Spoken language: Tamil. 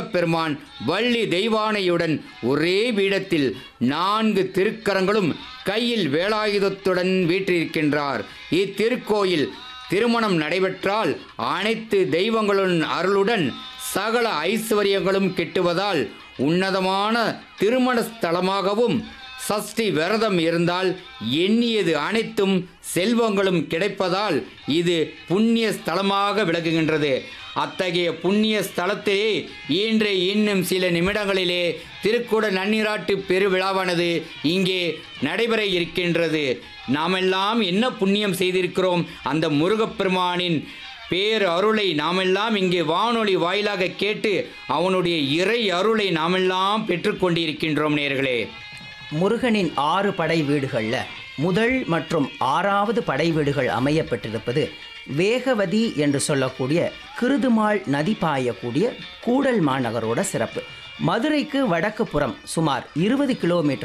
முருகப்பெருமான் வள்ளி தெய்வானையுடன் ஒரே பீடத்தில் நான்கு திருக்கரங்களும் கையில் வேலாயுதத்துடன் வீற்றிருக்கின்றார் இத்திருக்கோயில் திருமணம் நடைபெற்றால் அனைத்து தெய்வங்களின் அருளுடன் சகல ஐஸ்வர்யங்களும் கிட்டுவதால் உன்னதமான திருமண ஸ்தலமாகவும் சஷ்டி விரதம் இருந்தால் எண்ணியது அனைத்தும் செல்வங்களும் கிடைப்பதால் இது புண்ணிய ஸ்தலமாக விளங்குகின்றது அத்தகைய புண்ணிய ஸ்தலத்திலே இன்று இன்னும் சில நிமிடங்களிலே திருக்குட நன்னீராட்டு பெருவிழாவானது இங்கே நடைபெற இருக்கின்றது நாமெல்லாம் என்ன புண்ணியம் செய்திருக்கிறோம் அந்த முருகப்பெருமானின் பேர் அருளை நாமெல்லாம் இங்கே வானொலி வாயிலாக கேட்டு அவனுடைய இறை அருளை நாமெல்லாம் பெற்றுக்கொண்டிருக்கின்றோம் நேர்களே முருகனின் ஆறு படை வீடுகளில் முதல் மற்றும் ஆறாவது படை வீடுகள் அமையப்பட்டிருப்பது வேகவதி என்று சொல்லக்கூடிய கிருதுமாள் நதி பாயக்கூடிய கூடல் மாநகரோட சிறப்பு மதுரைக்கு வடக்கு புறம் சுமார் இருபது கிலோமீட்டர்